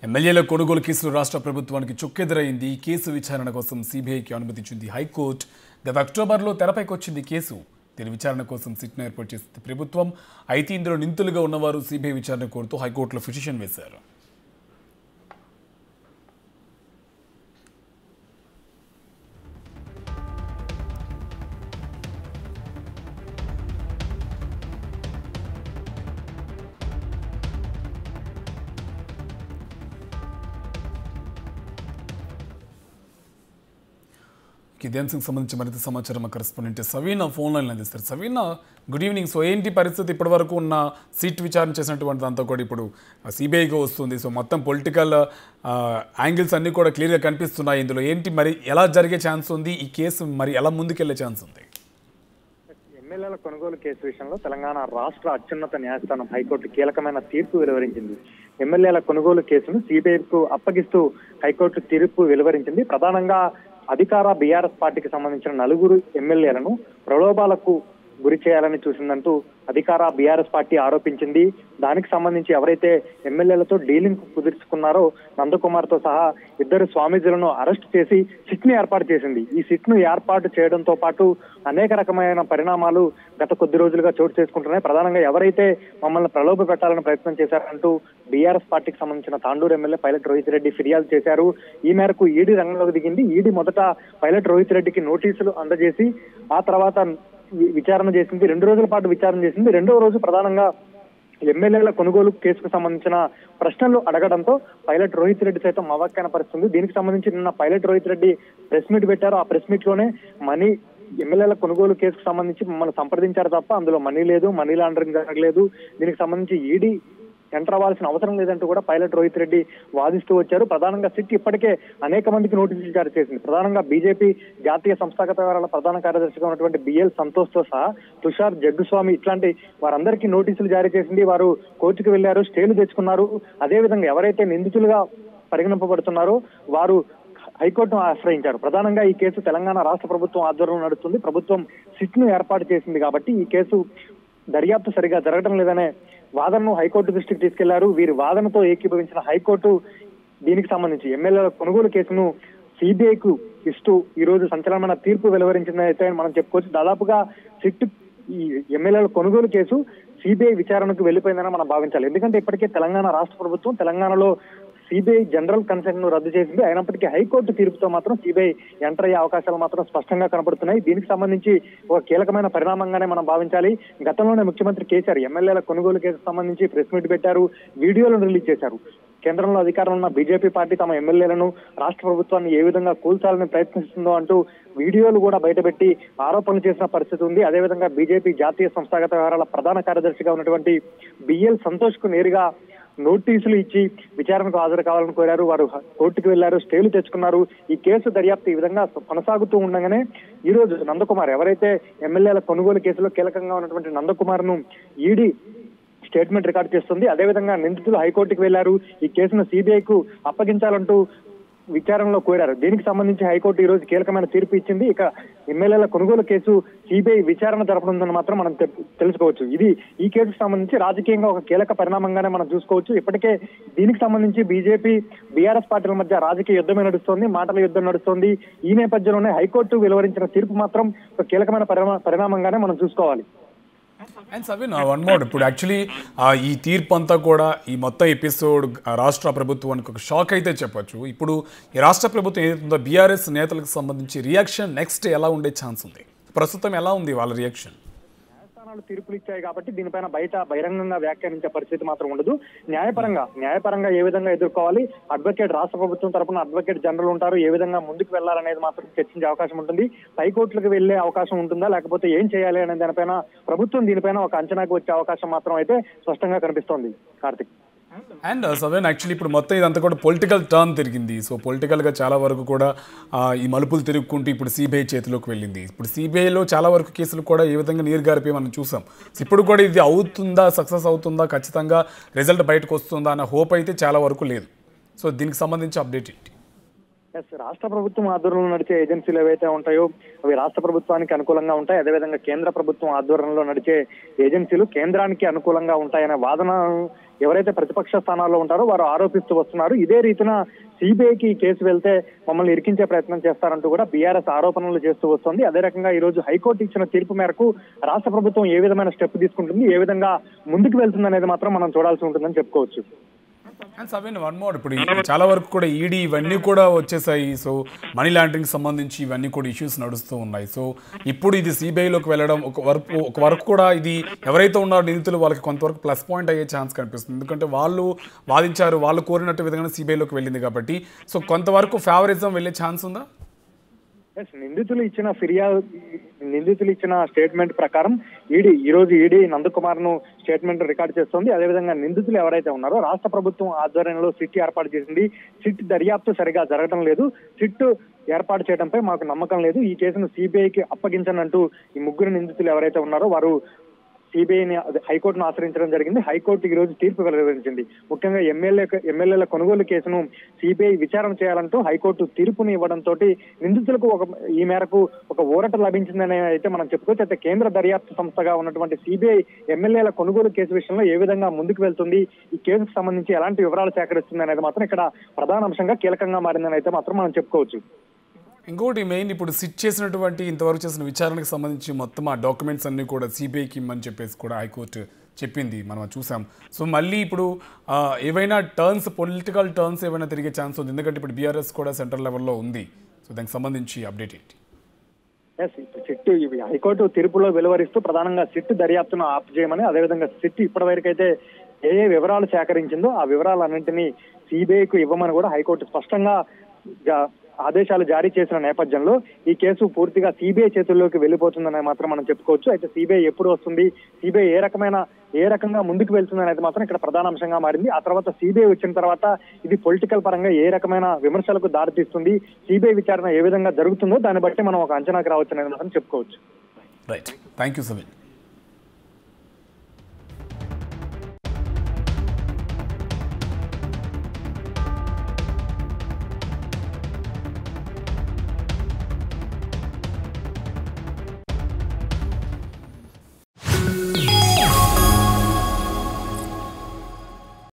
ఎమ్మెల్యేల కొనుగోలు కేసులో రాష్ట్ర ప్రభుత్వానికి చుక్కెదురైంది ఈ కేసు విచారణ కోసం సిబిఐకి అనుమతించింది హైకోర్టు గత అక్టోబర్లో తెరపైకి వచ్చింది కేసు దీని విచారణ కోసం సిట్ను ఏర్పాటు చేసింది ప్రభుత్వం అయితే ఇందులో నిందితులుగా ఉన్నవారు సిబిఐ విచారణ కోరుతూ హైకోర్టులో పిటిషన్ వేశారు ఇదే అంశంకి సంబంధించి మరింత సమాచారం మా కరెస్పాండెంట్ సవీనా ఫోన్ లైన్ అందిస్తారు సవీనా గుడ్ ఈవినింగ్ సో ఏంటి పరిస్థితి ఇప్పటి వరకు ఉన్న సీట్ విచారణ చేసినటువంటి దాంతో కూడా ఇప్పుడు సిబిఐగా వస్తుంది సో మొత్తం పొలిటికల్ యాంగిల్స్ అన్నీ కూడా క్లియర్గా కనిపిస్తున్నాయి ఇందులో ఏంటి మరి ఎలా జరిగే ఛాన్స్ ఉంది ఈ కేసు మరి ఎలా ముందుకెళ్లే ఛాన్స్ ఉంది ఎమ్మెల్యేల కొనుగోలు కేసు విషయంలో తెలంగాణ రాష్ట్ర అత్యున్నత న్యాయస్థానం హైకోర్టు కీలకమైన తీర్పు వెలువరించింది ఎమ్మెల్యేల కొనుగోలు కేసును సిబిఐకు అప్పగిస్తూ హైకోర్టు తీర్పు వెలువరించింది ప్రధానంగా అధికార బీఆర్ఎస్ పార్టీకి సంబంధించిన నలుగురు ఎమ్మెల్యేలను ప్రలోభాలకు గురి చేయాలని చూసిందంటూ అధికార బీఆర్ఎస్ పార్టీ ఆరోపించింది దానికి సంబంధించి ఎవరైతే ఎమ్మెల్యేలతో డీలింగ్ కుదుర్చుకున్నారో నందకుమార్ తో సహా ఇద్దరు స్వామీజీలను అరెస్ట్ చేసి సిట్ ని ఏర్పాటు చేసింది ఈ సిట్ ను ఏర్పాటు చేయడంతో పాటు అనేక రకమైన పరిణామాలు గత కొద్ది రోజులుగా చోటు చేసుకుంటున్నాయి ప్రధానంగా ఎవరైతే మమ్మల్ని ప్రలోభ పెట్టాలని ప్రయత్నం చేశారంటూ బీఆర్ఎస్ పార్టీకి సంబంధించిన తాండూరు ఎమ్మెల్యే పైలట్ రోహిత్ రెడ్డి ఫిర్యాదు చేశారు ఈ మేరకు ఈడీ రంగంలోకి దిగింది ఈడీ మొదట పైలట్ రోహిత్ రెడ్డికి నోటీసులు అందజేసి ఆ తర్వాత వి- విచారణ చేసింది రెండు రోజుల పాటు విచారణ చేసింది రెండవ రోజు ప్రధానంగా ఎమ్మెల్యేల కొనుగోలు కేసుకు సంబంధించిన ప్రశ్నలు అడగడంతో పైలట్ రోహిత్ రెడ్డి సైతం అవాక్కైన పరిస్థితుంది దీనికి సంబంధించి నిన్న Pilot Rohit Reddy press meet పెట్టారు ఆ ప్రెస్ మీట్ లోనే మనీ ఎమ్మెల్యేల కొనుగోలు కేసుకు సంబంధించి మమ్మల్ని సంప్రదించారు తప్ప అందులో మనీ లేదు మనీ లాండరింగ్ జరగలేదు దీనికి సంబంధించి ఈడీ ఎంటర్ అవ్వాల్సిన అవసరం లేదంటూ కూడా పైలట్ రోహిత్ రెడ్డి వాదిస్తూ వచ్చారు ప్రధానంగా సిట్ ఇప్పటికే అనేక మందికి నోటీసులు జారీ చేసింది ప్రధానంగా బీజేపీ జాతీయ సంస్థాగత వ్యవహారాల ప్రధాన కార్యదర్శిగా ఉన్నటువంటి బిఎల్ సంతోష్ తో సహా తుషార్ జగ్గుస్వామి ఇట్లాంటి వారందరికీ నోటీసులు జారీ చేసింది వారు కోర్టుకు వెళ్లారు స్టేలు తెచ్చుకున్నారు అదేవిధంగా ఎవరైతే నిందితులుగా పరిగణింపబడుతున్నారో వారు హైకోర్టును ఆశ్రయించారు ప్రధానంగా ఈ కేసు తెలంగాణ రాష్ట్ర ప్రభుత్వం ఆధ్వర్యంలో నడుస్తుంది ప్రభుత్వం సిట్ ను ఏర్పాటు చేసింది కాబట్టి ఈ కేసు దర్యాప్తు సరిగా జరగడం లేదనే వాదనను హైకోర్టు దృష్టికి తీసుకెళ్లారు వీరి వాదనతో ఏకీభవించిన హైకోర్టు దీనికి సంబంధించి ఎమ్మెల్యేల కొనుగోలు కేసును సిబిఐకు ఇస్తూ ఈ రోజు సంచలనమైన తీర్పు వెలువరించిందని అయితే మనం చెప్పుకోవచ్చు దాదాపుగా సిట్ ఈ ఎమ్మెల్యేల కొనుగోలు కేసు సిబిఐ విచారణకు వెళ్లిపోయిందని మనం భావించాలి ఎందుకంటే ఇప్పటికే తెలంగాణ రాష్ట్ర ప్రభుత్వం తెలంగాణలో సిబిఐ జనరల్ కన్సెంట్ ను రద్దు చేసింది అయినప్పటికీ హైకోర్టు తీర్పుతో మాత్రం సిబిఐ ఎంటర్ అయ్యే అవకాశాలు మాత్రం స్పష్టంగా కనబడుతున్నాయి దీనికి సంబంధించి ఒక కీలకమైన పరిణామంగానే మనం భావించాలి గతంలోనే ముఖ్యమంత్రి కేసీఆర్ ఎమ్మెల్యేల కొనుగోలు కేసుకు సంబంధించి ప్రెస్ మీట్ పెట్టారు వీడియోలను రిలీజ్ చేశారు కేంద్రంలో అధికారంలో ఉన్న బీజేపీ పార్టీ తమ ఎమ్మెల్యేలను రాష్ట్ర ప్రభుత్వాన్ని ఏ విధంగా కూల్చాలని ప్రయత్నిస్తుందో అంటూ వీడియోలు కూడా బయటపెట్టి ఆరోపణలు చేసిన పరిస్థితి ఉంది అదేవిధంగా బీజేపీ జాతీయ సంస్థాగత వ్యవహారాల ప్రధాన కార్యదర్శిగా ఉన్నటువంటి బిఎల్ సంతోష్ కు నేరుగా నోటీసులు ఇచ్చి విచారణకు హాజరు కావాలని కోరారు వారు కోర్టుకు వెళ్లారు స్టేలు తెచ్చుకున్నారు ఈ కేసు దర్యాప్తు ఈ విధంగా కొనసాగుతూ ఉండగానే ఈ రోజు నందకుమార్ ఎవరైతే ఎమ్మెల్యేల కొనుగోలు కేసులో కీలకంగా ఉన్నటువంటి నందకుమార్ ను ఈడీ స్టేట్మెంట్ రికార్డ్ చేస్తుంది అదేవిధంగా నిందితులు హైకోర్టుకు వెళ్లారు ఈ కేసును సిబిఐకు అప్పగించాలంటూ విచారణలో కోరారు దీనికి సంబంధించి హైకోర్టు ఈ రోజు కీలకమైన తీర్పు ఇచ్చింది ఇక ఎమ్మెల్యేల కొనుగోలు కేసు సిబిఐ విచారణ జరపనుందని మాత్రం మనం తె- తెలుసుకోవచ్చు ఇది ఈ కేసుకు సంబంధించి రాజకీయంగా ఒక కీలక పరిణామంగానే మనం చూసుకోవచ్చు ఇప్పటికే దీనికి సంబంధించి బీజేపీ బీఆర్ఎస్ పార్టీల మధ్య రాజకీయ యుద్ధమే నడుస్తోంది మాటల యుద్ధం నడుస్తోంది ఈ నేపథ్యంలోనే హైకోర్టు వెలువరించిన తీర్పు మాత్రం ఒక కీలకమైన పరిణా- పరిణామంగానే మనం చూసుకోవాలి అండ్ సవిన్ వన్ మోడ్ ఇప్పుడు యాక్చువల్లీ ఈ తీర్పు అంతా కూడా ఈ మొత్తం ఎపిసోడ్ రాష్ట్ర ప్రభుత్వానికి ఒక షాక్ అయితే చెప్పొచ్చు ఇప్పుడు ఈ రాష్ట్ర ప్రభుత్వం ఏదైతుందో బీఆర్ఎస్ నేతలకు సంబంధించి రియాక్షన్ నెక్స్ట్ ఎలా ఉండే ఛాన్స్ ఉంది ప్రస్తుతం ఎలా ఉంది వాళ్ళ రియాక్షన్ న్యాయస్థానాలు తీర్పులు ఇచ్చాయి కాబట్టి దీనిపైన బయట బహిరంగంగా వ్యాఖ్యానించే పరిస్థితి మాత్రం ఉండదు న్యాయపరంగా న్యాయపరంగా ఏ విధంగా ఎదుర్కోవాలి అడ్వకేట్ రాష్ట్ర ప్రభుత్వం తరపున అడ్వకేట్ జనరల్ ఉంటారు ఏ విధంగా ముందుకు వెళ్లాలనేది మాత్రం చర్చించే అవకాశం ఉంటుంది హైకోర్టులకు వెళ్లే అవకాశం ఉంటుందా లేకపోతే ఏం చేయాలి అనే దానిపైన ప్రభుత్వం దీనిపైన ఒక అంచనాకు వచ్చే అవకాశం మాత్రం అయితే స్పష్టంగా కనిపిస్తోంది కార్తిక్ అండ్ సెవెన్ యాక్చువల్లీ ఇప్పుడు మొత్తం ఇదంతా కూడా పొలిటికల్ టర్న్ తిరిగింది సో పొలిటికల్గా చాలా వరకు కూడా ఆ, ఈ మలుపులు తిరుగుకుంటూ ఇప్పుడు సిబిఐ చేతిలోకి వెళ్ళింది ఇప్పుడు సిబిఐలో చాలా వరకు కేసులు కూడా ఏ విధంగా నీరు గారిపోయి మనం చూసాం ఇప్పుడు కూడా ఇది అవుతుందా సక్సెస్ అవుతుందా ఖచ్చితంగా రిజల్ట్ బయటకు వస్తుందా అన్న హోప్ అయితే చాలా వరకు లేదు సో దీనికి సంబంధించి అప్డేట్ ఏంటి ఎస్ రాష్ట్ర ప్రభుత్వం ఆధ్వర్యంలో నడిచే ఏజెన్సీలు ఏవైతే ఉంటాయో అవి రాష్ట్ర ప్రభుత్వానికి అనుకూలంగా ఉంటాయి అదేవిధంగా కేంద్ర ప్రభుత్వం ఆధ్వర్యంలో నడిచే ఏజెన్సీలు కేంద్రానికి అనుకూలంగా ఉంటాయనే వాదన ఎవరైతే ప్రతిపక్ష స్థానాల్లో ఉంటారో వారు ఆరోపిస్తూ వస్తున్నారు ఇదే రీతిన సిబిఐకి కేసు వెళ్తే మమ్మల్ని ఇరికించే ప్రయత్నం చేస్తారంటూ కూడా బీఆర్ఎస్ ఆరోపణలు చేస్తూ వస్తోంది అదే రకంగా ఈ రోజు హైకోర్టు ఇచ్చిన తీర్పు మేరకు రాష్ట్ర ప్రభుత్వం ఏ విధమైన స్టెప్ తీసుకుంటుంది ఏ విధంగా ముందుకు వెళ్తుంది అనేది మాత్రం మనం చూడాల్సి ఉంటుందని చెప్పుకోవచ్చు అండ్ సవీన్ వన్ మోర్ ఇప్పుడు ఈ- చాలా వరకు కూడా ఈడీ ఇవన్నీ కూడా వచ్చేసాయి సో మనీ లాండరింగ్ సంబంధించి ఇవన్నీ కూడా ఇష్యూస్ నడుస్తూ ఉన్నాయి సో ఇప్పుడు ఇది సిబిఐలోకి వెళ్ళడం ఒక వరకు ఒక వరకు కూడా ఇది ఎవరైతే ఉన్నారో నిందితులు వాళ్ళకి కొంతవరకు ప్లస్ పాయింట్ అయ్యే ఛాన్స్ కనిపిస్తుంది ఎందుకంటే వాళ్ళు వాదించారు వాళ్ళు కోరినట్టు విధంగా సిబిఐలోకి వెళ్ళింది కాబట్టి సో కొంతవరకు ఫేవరిజం వెళ్ళే ఛాన్స్ ఉందా Yes, నిందితులు ఇచ్చిన ఫిర్యాదు నిందితులు ఇచ్చిన స్టేట్మెంట్ ప్రకారం ఈడీ ఈ రోజు ఈడీ నందకుమార్ ను స్టేట్మెంట్ రికార్డ్ చేస్తోంది అదేవిధంగా నిందితులు ఎవరైతే ఉన్నారో రాష్ట్ర ప్రభుత్వం ఆధ్వర్యంలో సిట్ ఏర్పాటు చేసింది సిట్ దర్యాప్తు సరిగా జరగడం లేదు సిట్ ఏర్పాటు చేయడంపై మాకు నమ్మకం లేదు ఈ కేసును సిబిఐకి అప్పగించనంటూ ఈ ముగ్గురు నిందితులు ఎవరైతే ఉన్నారో వారు సిబిఐని హైకోర్టును ఆశ్రయించడం జరిగింది హైకోర్టు ఈ రోజు తీర్పు వెలువరించింది ముఖ్యంగా ఎమ్మెల్యే ఎమ్మెల్యేల కొనుగోలు కేసును సిబిఐ విచారణ చేయాలంటూ హైకోర్టు తీర్పుని ఇవ్వడంతో నిందితులకు ఒక ఈ మేరకు ఒక ఊరట లభించిందని అయితే మనం చెప్పుకోవచ్చు అయితే కేంద్ర దర్యాప్తు సంస్థగా ఉన్నటువంటి సిబిఐ ఎమ్మెల్యేల కొనుగోలు కేసు విషయంలో ఏ విధంగా ముందుకు వెళ్తుంది ఈ కేసుకు సంబంధించి ఎలాంటి వివరాలు సేకరిస్తుంది అనేది మాత్రం ఇక్కడ ప్రధాన అంశంగా కీలకంగా మారిందని అయితే మాత్రం మనం చెప్పుకోవచ్చు ఇంకోటి మెయిన్ ఇప్పుడు సిట్ చేసినటువంటి ఇంతవరకు చేసిన విచారణకు సంబంధించి మొత్తం ఆ డాక్యుమెంట్స్ అన్ని కూడా సిబిఐకి ఇమ్మని చెప్పేసి కూడా హైకోర్టు చెప్పింది మనం అది చూసాం సో మళ్ళీ ఇప్పుడు ఆ, ఏవైనా టర్న్స్ పొలిటికల్ టర్న్స్ ఏమైనా తిరిగే ఛాన్స్ ఉంది ఎందుకంటే ఇప్పుడు బీఆర్ఎస్ కూడా సెంట్రల్ లెవెల్లో ఉంది సో దానికి సంబంధించి అప్డేట్ ఏంటి ఎస్ సిట్ ఇవి హైకోర్టు తీర్పులో వెలువరిస్తూ ప్రధానంగా సిట్ దర్యాప్తును ఆప్ చేయమని అదేవిధంగా సిట్ ఇప్పటి వరకు అయితే ఏ ఏ వివరాలు సేకరించిందో ఆ వివరాలన్నింటినీ సిబిఐకు ఇవ్వమని కూడా హైకోర్టు స్పష్టంగా జా- ఆదేశాలు జారీ చేసిన నేపథ్యంలో ఈ కేసు పూర్తిగా సిబిఐ చేతుల్లోకి వెళ్ళిపోతుందని మాత్రం మనం చెప్పుకోవచ్చు అయితే సిబిఐ ఎప్పుడు వస్తుంది సిబిఐ ఏ రకమైన ఏ రకంగా ముందుకు వెళ్తుంది అనేది మాత్రం ఇక్కడ ప్రధాన అంశంగా మారింది ఆ తర్వాత సిబిఐ వచ్చిన తర్వాత ఇది పొలిటికల్ పరంగా ఏ రకమైన విమర్శలకు దారితీస్తుంది సిబిఐ విచారణ ఏ విధంగా జరుగుతుందో దాన్ని బట్టి మనం ఒక అంచనాకు రావచ్చు అనేది మాత్రం చెప్పుకోవచ్చు రైట్ థ్యాంక్ యూ సమీర్